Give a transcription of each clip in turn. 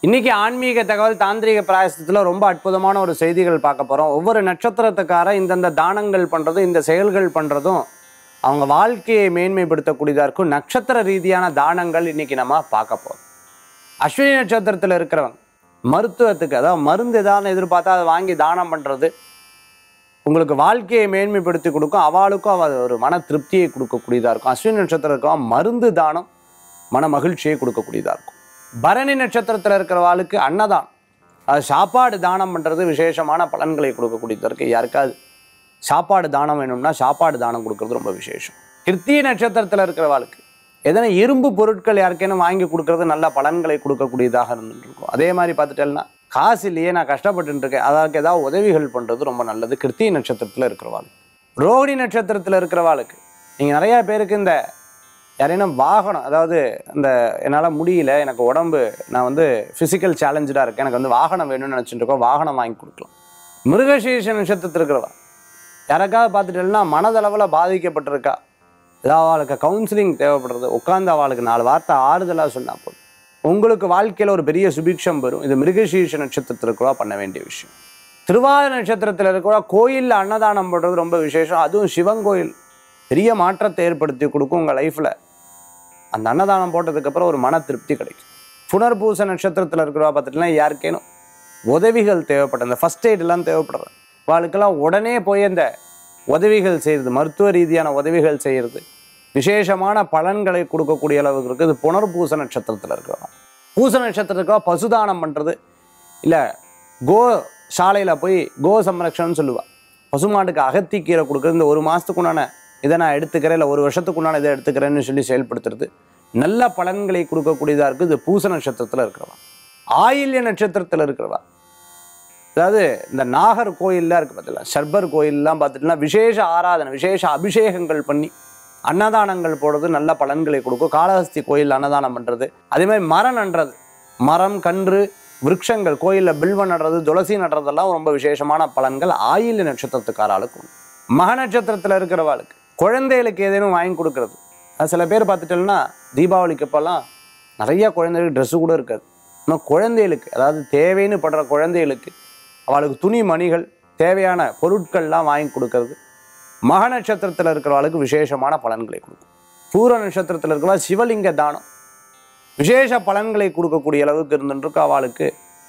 இன்னைக்கு ஆன்மீக தகவல் தாந்திரிக பிராயசத்தில் ரொம்ப அற்புதமான ஒரு செய்திகள் பார்க்க போகிறோம் ஒவ்வொரு நட்சத்திரத்துக்கார இந்தந்த தானங்கள் பண்ணுறதும் இந்த செயல்கள் பண்ணுறதும் அவங்க வாழ்க்கையை மேன்மைப்படுத்தக்கூடியதாக இருக்கும் நட்சத்திர ரீதியான தானங்கள் இன்னைக்கு நம்ம பார்க்க போகிறோம் அஸ்வினி நட்சத்திரத்தில் இருக்கிறவங்க மருத்துவத்துக்கு அதாவது மருந்து ஏதாவது எதிர்பார்த்தா அதை வாங்கி தானம் பண்ணுறது உங்களுக்கு வாழ்க்கையை மேன்மைப்படுத்தி கொடுக்கும் அவளுக்கும் அவ ஒரு மன திருப்தியை கொடுக்கக்கூடியதாக இருக்கும் அஸ்வினி நட்சத்திரம் இருக்கவங்க மருந்து தானம் மன மகிழ்ச்சியை கொடுக்கக்கூடியதாக இருக்கும் பரணி நட்சத்திரத்தில் இருக்கிறவாளுக்கு அன்னதானம் அது சாப்பாடு தானம் பண்ணுறது விசேஷமான பலன்களை கொடுக்கக்கூடியதாக இருக்குது யாருக்காவது சாப்பாடு தானம் வேணும்னா சாப்பாடு தானம் கொடுக்கறது ரொம்ப விசேஷம் கிருத்திய நட்சத்திரத்தில் இருக்கிறவாளுக்கு எதனா இரும்பு பொருட்கள் யாருக்கேனும் வாங்கி கொடுக்கறது நல்ல பலன்களை கொடுக்கக்கூடியதாக இருந்துட்டு இருக்கும் அதே மாதிரி பார்த்துட்டேன்னா காசு இல்லையே நான் கஷ்டப்பட்டு இருக்கேன் அதற்கு ஏதாவது உதவிகள் பண்ணுறது ரொம்ப நல்லது கிருத்திய நட்சத்திரத்தில் இருக்கிறவாளுக்கு ரோகிணி நட்சத்திரத்தில் இருக்கிறவாளுக்கு நீங்கள் நிறையா பேருக்கு இந்த யாரேனும் வாகனம் அதாவது இந்த என்னால் முடியல எனக்கு உடம்பு நான் வந்து ஃபிசிக்கல் சேலஞ்சாக இருக்கேன் எனக்கு வந்து வாகனம் வேணும்னு நினச்சிட்டு இருக்கோம் வாகனம் வாங்கி கொடுக்கலாம் மிருகசீஷ நட்சத்திரத்தில் இருக்கிறவா யாருக்காவது பார்த்துட்டேன்னா மனதளவில் பாதிக்கப்பட்டிருக்கா ஏதாவது அவளுக்கு கவுன்சிலிங் தேவைப்படுறது உட்காந்து அவளுக்கு நாலு வார்த்தை ஆறுதலாக சொன்னா போதும் உங்களுக்கு வாழ்க்கையில் ஒரு பெரிய சுபிக்ஷம் வரும் இது மிருகசீஷ நட்சத்திரத்தில் இருக்கிறவா பண்ண வேண்டிய விஷயம் திருவாதிர நட்சத்திரத்தில் இருக்கிறவா கோயிலில் அன்னதானம் பண்ணுறது ரொம்ப விசேஷம் அதுவும் சிவன் கோயில் பெரிய மாற்றத்தை ஏற்படுத்தி கொடுக்கும் உங்கள் லைஃப்பில் அந்த அன்னதானம் போட்டதுக்கப்புறம் ஒரு மன திருப்தி கிடைக்கும் புனர்பூச நட்சத்திரத்தில் இருக்கிறவா பார்த்துட்டுனா யாருக்கேனும் உதவிகள் தேவைப்பட்ட அந்த ஃபஸ்ட் எய்டெல்லாம் தேவைப்படுறது அவளுக்கெல்லாம் உடனே போய் அந்த உதவிகள் செய்கிறது மருத்துவ ரீதியான உதவிகள் செய்கிறது விசேஷமான பலன்களை கொடுக்கக்கூடிய அளவுக்கு இருக்குது இது புனர்பூச நட்சத்திரத்தில் இருக்கிறவா பூச நட்சத்திரத்துக்காக பசுதானம் பண்ணுறது இல்லை கோ சாலையில் போய் கோ சம்ரக்ஷணம்னு சொல்லுவாள் பசுமாட்டுக்கு அகத்திக்கீரை கொடுக்குறது இந்த ஒரு மாதத்துக்கு உண்டான இதை நான் எடுத்துக்கிறேன் இல்லை ஒரு வருஷத்துக்கு உண்டான இதை எடுத்துக்கிறேன்னு சொல்லி செயல்படுத்துறது நல்ல பலன்களை கொடுக்கக்கூடியதாக இருக்குது இது பூச நட்சத்திரத்தில் இருக்கிறவா ஆயில்ய நட்சத்திரத்தில் இருக்கிறவா அதாவது இந்த நாகர் கோயில்லாம் இருக்குது பார்த்தீங்களா சர்பர் கோயிலெலாம் பார்த்துட்டுனா விசேஷ ஆராதனை விசேஷ அபிஷேகங்கள் பண்ணி அன்னதானங்கள் போடுறது நல்ல பலன்களை கொடுக்கும் காளஹஸ்தி கோயில் அன்னதானம் பண்ணுறது அதே மாதிரி மரம் நடுறது மரம் கன்று விருட்சங்கள் கோயிலில் பில்வம் நடுறது துளசி நடுறதெல்லாம் ரொம்ப விசேஷமான பலன்கள் ஆயில்ய நட்சத்திரத்துக்காராளுக்கு உண்டு மக நட்சத்திரத்தில் இருக்கிறவாளுக்கு குழந்தைகளுக்கு ஏதேனும் வாங்கி கொடுக்கறது அது சில பேர் பார்த்துட்டோம்னா தீபாவளிக்கு அப்போல்லாம் நிறைய குழந்தைகளுக்கு ட்ரெஸ்ஸு கூட இருக்காது இன்னும் குழந்தைகளுக்கு அதாவது தேவைன்னு படுற குழந்தைகளுக்கு அவளுக்கு துணி மணிகள் தேவையான பொருட்கள்லாம் வாங்கி கொடுக்கறது மக நட்சத்திரத்தில் இருக்கிறவளுக்கு விசேஷமான பலன்களை கொடுக்கும் பூர நட்சத்திரத்தில் இருக்கிறவா சிவலிங்க தானம் விசேஷ பலன்களை கொடுக்கக்கூடிய அளவுக்கு இருந்துருக்கு அவளுக்கு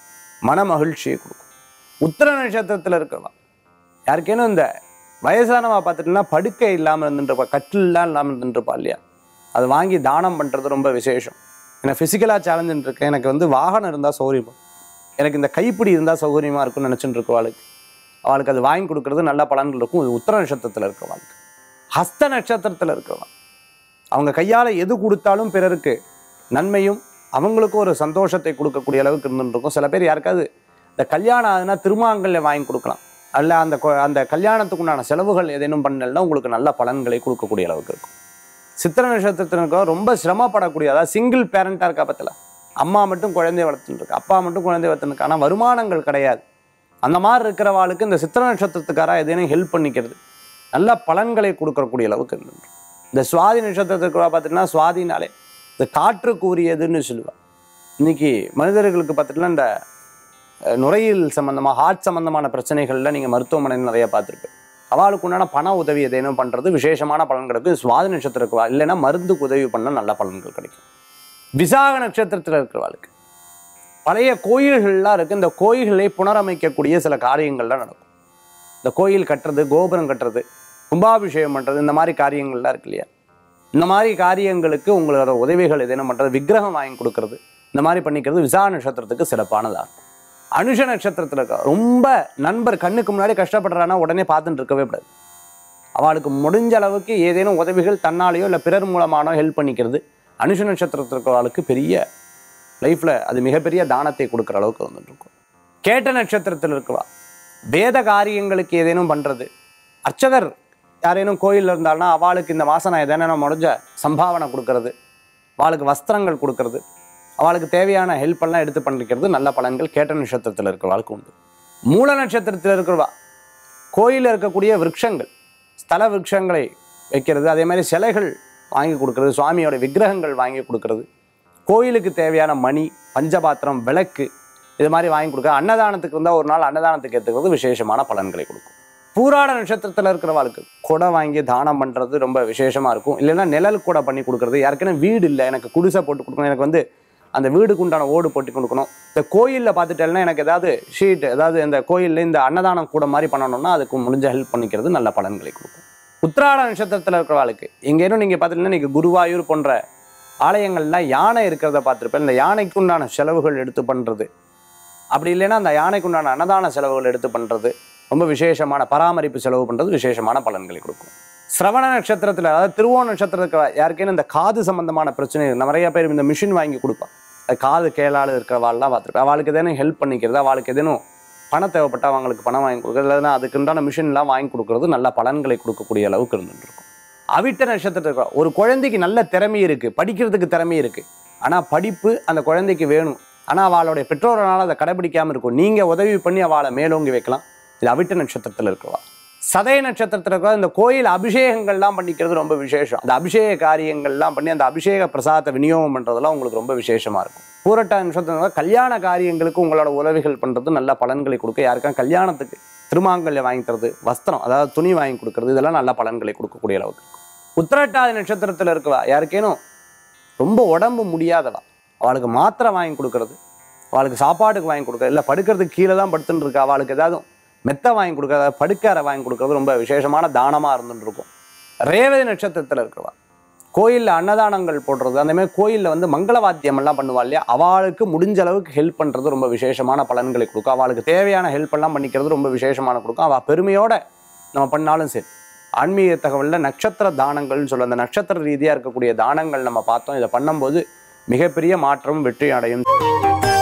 மன மகிழ்ச்சியை கொடுக்கும் உத்திர நட்சத்திரத்தில் இருக்கிறவா யாருக்கேனும் இந்த வயசானவா பார்த்துட்டுனா படுக்கை இல்லாமல் இருந்துருப்பா கட்டில்லாம் இல்லாமல் இருந்துருப்பா இல்லையா அது வாங்கி தானம் பண்ணுறது ரொம்ப விசேஷம் எனக்கு ஃபிசிக்கலாக சேலஞ்சுன்னு இருக்கேன் எனக்கு வந்து வாகனம் இருந்தால் சௌகரியமா எனக்கு இந்த கைப்பிடி இருந்தால் சௌகரியமாக இருக்கும்னு நினச்சிட்டு இருக்கவாளுக்கு அவளுக்கு அது வாங்கி கொடுக்கறது நல்ல பலன்கள் இருக்கும் இது உத்தர நட்சத்திரத்தில் இருக்கிறவாளுக்கு ஹஸ்த நட்சத்திரத்தில் இருக்கிறவா அவங்க கையால் எது கொடுத்தாலும் பிறருக்கு நன்மையும் அவங்களுக்கும் ஒரு சந்தோஷத்தை கொடுக்கக்கூடிய அளவுக்கு இருந்துட்டு இருக்கும் சில பேர் யாருக்காவது இந்த கல்யாணம் ஆகுதுன்னா திருமாங்கல்ய வாங்கி கொடுக்கலாம் அல்ல அந்த கொ- அந்த கல்யாணத்துக்கு உண்டான செலவுகள் ஏதேனும் பண்ணலைன்னா உங்களுக்கு நல்ல பலன்களை கொடுக்கக்கூடிய அளவுக்கு இருக்கும் சித்திர நட்சத்திரத்தினருக்கு ரொம்ப சிரமப்படக்கூடிய அதாவது சிங்கிள் பேரண்டாக இருக்கா பத்தில அம்மா மட்டும் குழந்தைய வளர்த்துட்டு இருக்கு அப்பா மட்டும் குழந்தைய வளர்த்துருக்கு ஆனால் வருமானங்கள் கிடையாது அந்த மாதிரி இருக்கிறவாளுக்கு இந்த சித்திர நட்சத்திரத்துக்காரா ஏதேனும் ஹெல்ப் பண்ணிக்கிறது நல்ல பலன்களை கொடுக்கக்கூடிய அளவுக்கு இருந்துட்டு இந்த சுவாதி நட்சத்திரத்துக்கு பார்த்துட்டுனா சுவாதினாலே இந்த காற்றுக்கு உரியதுன்னு சொல்லுவாள் இன்னைக்கு மனிதர்களுக்கு பார்த்துட்டுனா இந்த அஹ், நுரையீரல் சம்மந்தமாக ஹார்ட் சம்மந்தமான பிரச்சனைகள்ல நீங்கள் மருத்துவமனையில் நிறைய பார்த்துருப்பேன் அவளுக்கு உண்டான பண உதவி எதேனும் பண்ணுறது விசேஷமான பலன்களுக்கு சுவாதி நட்சத்திரத்துக்கு வா- இல்லைன்னா மருந்துக்கு உதவி பண்ணால் நல்ல பலன்கள் கிடைக்கும் விசாக நட்சத்திரத்தில் இருக்கிறவாளுக்கு பழைய கோயில்கள்லாம் இருக்குது இந்த கோயில்களை புனரமைக்கக்கூடிய சில காரியங்கள்லாம் நடக்கும் இந்த கோயில் கட்டுறது கோபுரம் கட்டுறது கும்பாபிஷேகம் பண்ணுறது இந்த மாதிரி காரியங்கள்லாம் இருக்கு இல்லையா இந்த மாதிரி காரியங்களுக்கு உங்களோட உதவிகள் எதேனும் பண்ணுறது விக்கிரகம் வாங்கி கொடுக்கறது இந்த மாதிரி பண்ணிக்கிறது விசாக நட்சத்திரத்துக்கு சிறப்பானதாக இருக்கும் அனுஷ நட்சத்திரத்தில் இருக்க ரொம்ப நண்பர் கண்ணுக்கு முன்னாடி கஷ்டப்படுறான்னா உடனே பார்த்துட்டு இருக்கவே கூடாது அவளுக்கு முடிஞ்ச அளவுக்கு ஏதேனும் உதவிகள் தன்னாலேயோ இல்லை பிறர் மூலமானோ ஹெல்ப் பண்ணிக்கிறது அனுஷ நட்சத்திரத்தில் இருக்கிறவளுக்கு பெரிய லைஃப்பில் அது மிகப்பெரிய தானத்தை கொடுக்குற அளவுக்கு வந்துட்டு இருக்கும் கேட்ட நட்சத்திரத்தில் இருக்கவா வேத காரியங்களுக்கு ஏதேனும் பண்ணுறது அர்ச்சகர் யாரேனும் கோயிலில் இருந்தால்னா அவளுக்கு இந்த மாதம் நான் எதேனும் முடிஞ்ச சம்பாவனை கொடுக்கறது அவளுக்கு வஸ்திரங்கள் கொடுக்கறது அவளுக்கு தேவையான ஹெல்ப் எல்லாம் எடுத்து பண்ணிக்கிறது நல்ல பலன்கள் கேட்ட நட்சத்திரத்தில் இருக்கிறவாளுக்கு உண்டு மூல நட்சத்திரத்தில் இருக்கிறவா கோயிலில் இருக்கக்கூடிய விருட்சங்கள் ஸ்தல விருட்சங்களை வைக்கிறது அதே மாதிரி சிலைகள் வாங்கி கொடுக்கறது சுவாமியோட விக்கிரகங்கள் வாங்கி கொடுக்கறது கோயிலுக்கு தேவையான மணி பஞ்சபாத்திரம் விளக்கு இது மாதிரி வாங்கி கொடுக்க அன்னதானத்துக்கு வந்தால் ஒரு நாள் அன்னதானத்துக்கு ஏற்றுக்கிறது விசேஷமான பலன்களை கொடுக்கும் பூராட நட்சத்திரத்தில் இருக்கிறவாளுக்கு கொடை வாங்கி தானம் பண்ணுறது ரொம்ப விசேஷமாக இருக்கும் இல்லைன்னா நிழல் கொடை பண்ணி கொடுக்குறது யாருக்குன்னா வீடு இல்லை எனக்கு குடிசை போட்டு கொடுக்கணும் எனக்கு வந்து அந்த வீடுக்கு உண்டான ஓடு போட்டு கொடுக்கணும் இந்த கோயிலில் பார்த்துட்டேன்னா எனக்கு ஏதாவது ஷீட் ஏதாவது இந்த கோயிலில் இந்த அன்னதானம் கூட மாதிரி பண்ணணும்னா அதுக்கு முடிஞ்ச ஹெல்ப் பண்ணிக்கிறது நல்ல பலன்களை கொடுக்கும் உத்திராட நட்சத்திரத்தில் இருக்கிறவாளுக்கு எங்கேயும் நீங்கள் பார்த்துட்டீங்கன்னா இன்றைக்கி குருவாயூர் போன்ற ஆலயங்கள்லாம் யானை இருக்கிறத பார்த்துருப்பேன் இந்த யானைக்கு உண்டான செலவுகள் எடுத்து பண்ணுறது அப்படி இல்லைன்னா அந்த யானைக்கு உண்டான அன்னதான செலவுகள் எடுத்து பண்ணுறது ரொம்ப விசேஷமான பராமரிப்பு செலவு பண்ணுறது விசேஷமான பலன்களை கொடுக்கும் சிரவண நட்சத்திரத்தில் அதாவது திருவோண நட்சத்திரத்தில் யாருக்கேனும் இந்த காது சம்பந்தமான பிரச்சனை இருக்கு. நிறைய பேர் இந்த மிஷின் வாங்கி கொடுப்பான் அது காது கேளாது இருக்கிறவாள்லாம் பார்த்துருப்பேன் அவளுக்கு எதேனும் ஹெல்ப் பண்ணிக்கிறது அவளுக்கு எதேனும் பணம் தேவைப்பட்டா அவங்களுக்கு பணம் வாங்கி கொடுக்குறது இல்லைன்னா அதுக்குண்டான மிஷின்லாம் வாங்கி கொடுக்குறது நல்ல பலன்களை கொடுக்கக்கூடிய அளவுக்கு இருந்துட்டு இருக்கும் அவிட்ட நட்சத்திரத்தில் இருக்கிற ஒரு குழந்தைக்கு நல்ல திறமை இருக்கு படிக்கிறதுக்கு திறமை இருக்கு ஆனா படிப்பு அந்த குழந்தைக்கு வேணும் ஆனா அவளுடைய பெற்றோர்களால் அதை கடைபிடிக்காம இருக்கும் நீங்க உதவி பண்ணி அவளை மேலோங்கி வைக்கலாம் இது அவிட்ட நட்சத்திரத்தில் இருக்கிறவா சதய நட்சத்திரத்தில் இருக்கிற இந்த கோயில் அபிஷேகங்கள்லாம் பண்ணிக்கிறது ரொம்ப விசேஷம் அந்த அபிஷேக காரியங்கள்லாம் பண்ணி அந்த அபிஷேக பிரசாதத்தை விநியோகம் பண்றதெல்லாம் உங்களுக்கு ரொம்ப விசேஷமா இருக்கும் பூரட்ட நட்சத்திரம் கல்யாண காரியங்களுக்கு உங்களோட உதவிகள் பண்றது நல்ல பலன்களை கொடுக்க யாருக்கா கல்யாணத்துக்கு திருமாங்கல்யம் வாங்கி தரது வஸ்திரம் அதாவது துணி வாங்கி கொடுக்கறது இதெல்லாம் நல்ல பலன்களை கொடுக்கக்கூடிய அளவுக்கு இருக்கும். உத்திரட்டாதி நட்சத்திரத்தில் இருக்கவா யாருக்கேனும் ரொம்ப உடம்பு முடியாதவா அவளுக்கு மாத்திரை வாங்கி கொடுக்கறது அவளுக்கு சாப்பாட்டுக்கு வாங்கி கொடுக்கறது இல்லை படுக்கிறதுக்கு கீழே தான் படுத்துட்டு இருக்கா அவளுக்கு ஏதாவது மெத்தை வாங்கி கொடுக்கறத படுக்கறை வாங்கி கொடுக்கறது ரொம்ப விசேஷமான தானமாக இருந்துட்டு இருக்கும் ரேவதி நட்சத்திரத்தில் இருக்கிறவா கோயிலில் அன்னதானங்கள் போடுறது அந்த மாதிரி கோயிலில் வந்து மங்கள வாத்தியம் எல்லாம் பண்ணுவா இல்லையா அவளுக்கு முடிஞ்ச அளவுக்கு ஹெல்ப் பண்ணுறது ரொம்ப விசேஷமான பலன்களை கொடுக்கும் அவளுக்கு தேவையான ஹெல்ப் எல்லாம் பண்ணிக்கிறது ரொம்ப விசேஷமான கொடுக்கும் அவள் பெருமையோட நம்ம பண்ணாலும் சரி ஆன்மீக தகவலில் நட்சத்திர தானங்கள்னு சொல்ல அந்த நட்சத்திர ரீதியாக இருக்கக்கூடிய தானங்கள் நம்ம பார்த்தோம் இதை பண்ணும்போது மிகப்பெரிய மாற்றம் வெற்றி அடையும்